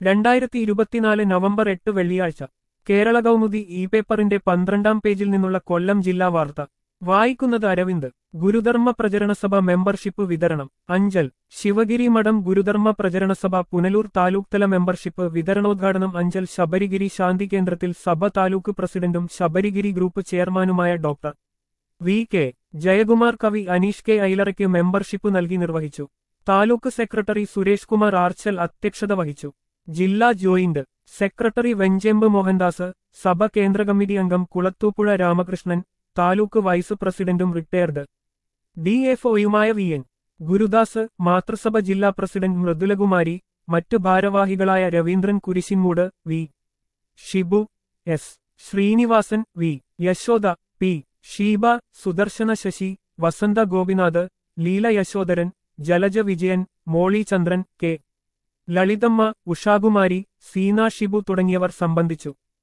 രണ്ടായിരത്തി ഇരുപത്തിനാല് നവംബർ എട്ട് വെള്ളിയാഴ്ച കേരള കൗമുദി ഇ പേപ്പറിന്റെ പന്ത്രണ്ടാം പേജിൽ നിന്നുള്ള കൊല്ലം ജില്ലാ വാർത്ത വായിക്കുന്നത് അരവിന്ദ് ഗുരുധർമ്മ പ്രചരണസഭ മെമ്പർഷിപ്പ് വിതരണം അഞ്ചൽ ശിവഗിരി മഠം ഗുരുധർമ്മ പ്രചരണസഭ പുനലൂർ താലൂക്ക് തല മെമ്പർഷിപ്പ് വിതരണോദ്ഘാടനം അഞ്ചൽ ശബരിഗിരി ശാന്തി കേന്ദ്രത്തിൽ സഭ താലൂക്ക് പ്രസിഡന്റും ശബരിഗിരി ഗ്രൂപ്പ് ചെയർമാനുമായ ഡോക്ടർ വി കെ ജയകുമാർ കവി അനീഷ് കെ ഐലറയ്ക്ക് മെമ്പർഷിപ്പ് നൽകി നിർവഹിച്ചു താലൂക്ക് സെക്രട്ടറി സുരേഷ് കുമാർ ആർച്ചൽ അധ്യക്ഷത വഹിച്ചു ജില്ലാ ജോയിന്റ് സെക്രട്ടറി വെഞ്ചേമ്പ് മോഹൻദാസ് സഭ കേന്ദ്ര കമ്മിറ്റി അംഗം കുളത്തൂപ്പുഴ രാമകൃഷ്ണൻ താലൂക്ക് വൈസ് പ്രസിഡന്റും റിട്ടയർഡ് ഡി എഫ് ഒയുമായ വി എൻ ഗുരുദാസ് മാതൃസഭ ജില്ലാ പ്രസിഡന്റ് മൃദുലകുമാരി മറ്റു ഭാരവാഹികളായ Raveendran Kurisinmood V Shibu S Sreenivasan V Yashoda P Sheeba Sudarshana Sasi Vasantha Gopinath Leela Yashodharan Jalaja Vijayan Molly Chandran K Lalithamma Ushakumari Seena Shibu തുടങ്ങിയവർ സംബന്ധിച്ചു